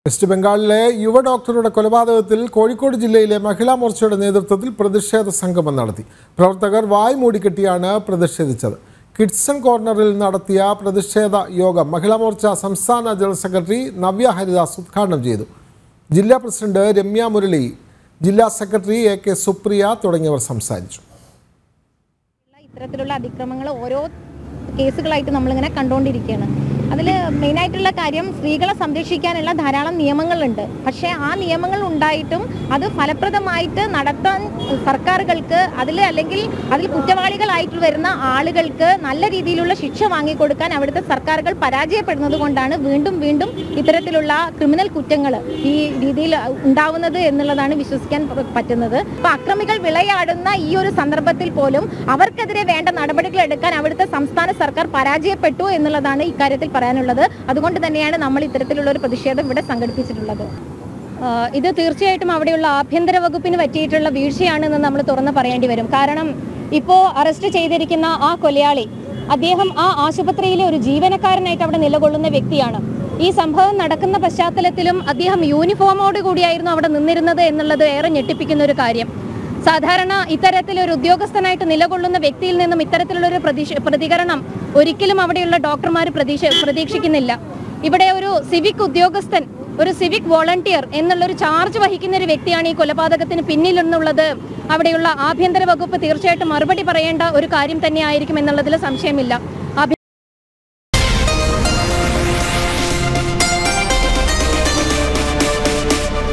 west ബംഗാളിലെ യുവ ഡോക്ടറുടെ കൊലപാതകത്തിൽ കോഴിക്കോട് ജില്ലയിലെ മഹിളാ മോർച്ചയുടെ നേതൃത്വത്തിൽ പ്രതിഷേധ സംഗമം നടത്തി പ്രവർത്തകർ വായ് മൂടിക്കെട്ടിയാണ് പ്രതിഷേധിച്ചത് കിഡ്സൺ കോർണറിൽ നടത്തിയ പ്രതിഷേധ യോഗം മഹിളാ മോർച്ച സംസ്ഥാന ജനറൽ സെക്രട്ടറി നവ്യ ഹരിദാസ് ഉദ്ഘാടനം ചെയ്തു ജില്ലാ പ്രസിഡന്റ് രമ്യ മുരളി ജില്ലാ സെക്രട്ടറി എ കെ സുപ്രിയ തുടങ്ങിയവർ സംസാരിച്ചു ഇത്തരത്തിലുള്ള അതിക്രമങ്ങൾ ഓരോ കേസുകളായിട്ട് നമ്മളിങ്ങനെ കണ്ടുകൊണ്ടിരിക്കുകയാണ് അതിൽ മെയിനായിട്ടുള്ള കാര്യം സ്ത്രീകളെ സംരക്ഷിക്കാനുള്ള ധാരാളം നിയമങ്ങളുണ്ട് പക്ഷേ ആ നിയമങ്ങൾ ഉണ്ടായിട്ടും അത് ഫലപ്രദമായിട്ട് നടത്താൻ സർക്കാരുകൾക്ക് അതിൽ അല്ലെങ്കിൽ അതിൽ കുറ്റവാളികളായിട്ട് വരുന്ന ആളുകൾക്ക് നല്ല രീതിയിലുള്ള ശിക്ഷ വാങ്ങിക്കൊടുക്കാൻ അവിടുത്തെ സർക്കാരുകൾ പരാജയപ്പെടുന്നത് കൊണ്ടാണ് വീണ്ടും വീണ്ടും ഇത്തരത്തിലുള്ള ക്രിമിനൽ കുറ്റങ്ങൾ ഈ രീതിയിൽ ഉണ്ടാവുന്നത് എന്നുള്ളതാണ് വിശ്വസിക്കാൻ പ- പറ്റുന്നത് അപ്പൊ അക്രമികൾ വിളയാടുന്ന ഈ ഒരു സന്ദർഭത്തിൽ പോലും അവർക്കെതിരെ വേണ്ട നടപടികൾ എടുക്കാൻ അവിടുത്തെ സംസ്ഥാന സർക്കാർ പരാജയപ്പെട്ടു എന്നുള്ളതാണ് ഇക്കാര്യത്തിൽ പറയാനുള്ളത് അതുകൊണ്ട് തന്നെയാണ് നമ്മൾ ഇത്തരത്തിലുള്ള ഒരു പ്രതിഷേധം ഇവിടെ സംഘടിപ്പിച്ചിട്ടുള്ളത് ആഹ് ഇത് തീർച്ചയായിട്ടും അവിടെയുള്ള ആഭ്യന്തര വകുപ്പിന് പറ്റിയിട്ടുള്ള വീഴ്ചയാണെന്ന് നമ്മൾ തുറന്ന് പറയേണ്ടി വരും കാരണം ഇപ്പോൾ അറസ്റ്റ് ചെയ്തിരിക്കുന്ന ആ കൊലയാളി അദ്ദേഹം ആ ആശുപത്രിയിലെ ഒരു ജീവനക്കാരനായിട്ട് അവിടെ നിലകൊള്ളുന്ന വ്യക്തിയാണ് ഈ സംഭവം നടക്കുന്ന പശ്ചാത്തലത്തിലും അദ്ദേഹം യൂണിഫോമോട് കൂടിയായിരുന്നു അവിടെ നിന്നിരുന്നത് എന്നുള്ളത് ഏറെ ഞെട്ടിപ്പിക്കുന്ന ഒരു കാര്യം സാധാരണ ഇത്തരത്തിലൊരു ഉദ്യോഗസ്ഥനായിട്ട് നിലകൊള്ളുന്ന വ്യക്തിയിൽ നിന്നും ഇത്തരത്തിലുള്ള ഒരു പ്രതീക്ഷ പ്രതികരണം ഒരിക്കലും അവിടെയുള്ള ഡോക്ടർമാർ പ്രതീക്ഷ പ്രതീക്ഷിക്കുന്നില്ല ഇവിടെ ഒരു സിവിക് ഉദ്യോഗസ്ഥൻ ഒരു സിവിക് വോളണ്ടിയർ എന്നുള്ളൊരു ചാർജ് വഹിക്കുന്ന ഒരു വ്യക്തിയാണ് ഈ കൊലപാതകത്തിന് പിന്നിലെന്നുള്ളത് അവിടെയുള്ള ആഭ്യന്തര വകുപ്പ് തീർച്ചയായിട്ടും മറുപടി പറയേണ്ട ഒരു കാര്യം തന്നെയായിരിക്കും എന്നുള്ളതിൽ സംശയമില്ല